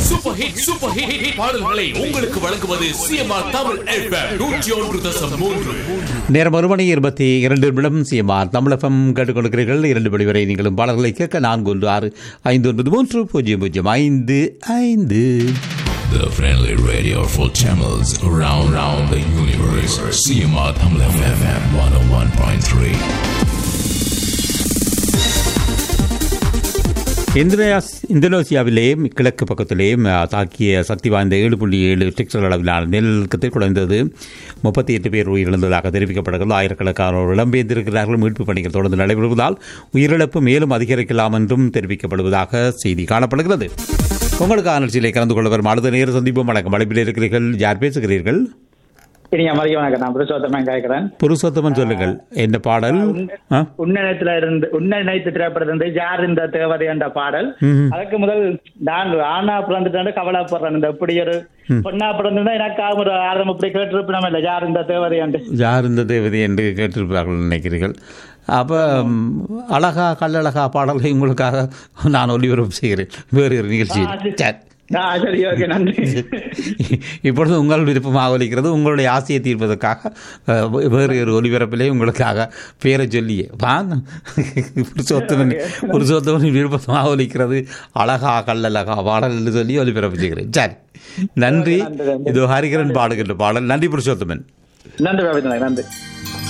Super hit super hit hit பாடல்களை உங்களுக்கு வழங்குவது சிஎம்ஆர் தமிழ் எஃப்எம் நூற்றி ஒன்று தசம் மூன்று நேரம் ஒரு மணி இருபத்தி இரண்டு நிமிடம் சிஎம்ஆர் தமிழகம் கேட்டுக் கொடுக்கிறீர்கள் இரண்டு மணி வரை நீங்களும் பாடல்களை கேட்க நான்கு ஒன்று ஆறு ஐந்து ஒன்பது மூன்று பூஜ்ஜியம் பூஜ்ஜியம் ஐந்து ஐந்து The friendly radio for channels around, around the universe. CMR Tamil FM 101.3. இந்தோனேஸ் இந்தோனேசியாவிலே கிழக்கு பக்கத்திலே ம, தாக்கிய சக்தி வாய்ந்த ஏழு புள்ளி ஏழு டிக்டர் அளவிலான நிலநடுக்கத்தில் குறைந்தது முப்பத்தி எட்டு பேர் உயிரிழந்ததாக தெரிவிக்கப்படுகிறது ஆயிரக்கணக்கானோர் இடம்பெயர்ந்திருக்கிறார்கள் மீட்புப் பணிகள் தொடர்ந்து நடைபெறுவதால் உயிரிழப்பு மேலும் அதிகரிக்கலாம் என்றும் தெரிவிக்கப்படுவதாக செய்தி காணப்படுகிறது உங்களுக்கு நிகழ்ச்சியிலே கலந்து கொள்ள வரும் அடுத்த நேர சந்திப்போம் வணக்கம் அழைப்பில் இருக்கிறீர்கள் யார் பேசுகிறீர்கள் சரிங்க மதிய வணக்கம் நான் புருஷோத்தமன் கேட்கிறேன் புருஷோத்தமன் சொல்லுங்கள் என்ன பாடல் ஆ? உன்னதத்துல இருந்து உன்ன நினைத்து திரைப்படத்திலிருந்து யார் இந்த தேவதை என்ற பாடல் அதுக்கு முதல் நான் ஆனா பிறந்துட்டு கவலைப்படுறேன் இந்த இப்படி ஒரு பொண்ணா பிறந்திருந்தா எனக்காக ஒரு ஆரம்பம் இப்படி கேட்டிருப்போம் இல்ல யார் இந்த தேவதை என்று யார் இந்த தேவதை என்று கேட்டிருப்பார்கள் நினைக்கிறீர்கள் அப்போ ம், அழகா கல்லழகா பாடலை உங்களுக்காக நான் ஒளிபரப்பு செய்கிறேன் வேறு ஒரு நிகழ்ச்சியில் ஆ, சரி. சரி. ஆ, சரி ஓகே நன்றி இப்பொழுது உங்கள் விருப்பமாக ஒலிக்கிறது உங்களுடைய ஆசையை தீர்ப்பதற்காக அஹ், வேறு ஒரு ஒலிபரப்பிலே உங்களுக்காக பேரை சொல்லியே வாங்க ஒரு சொத்தவன் ஒரு சொத்தவன் விருப்பமாக ஒலிக்கிறது அழகா கல்லழகா பாடல் என்று சொல்லி ஒலிபரப்பு செய்கிறேன் சரி நன்றி நன்றி, நன்றி. இது ஹரிகரன் பாடுகின்ற பாடல் நன்றி புருஷோத்தமன் நன்றி பாபி நன்றி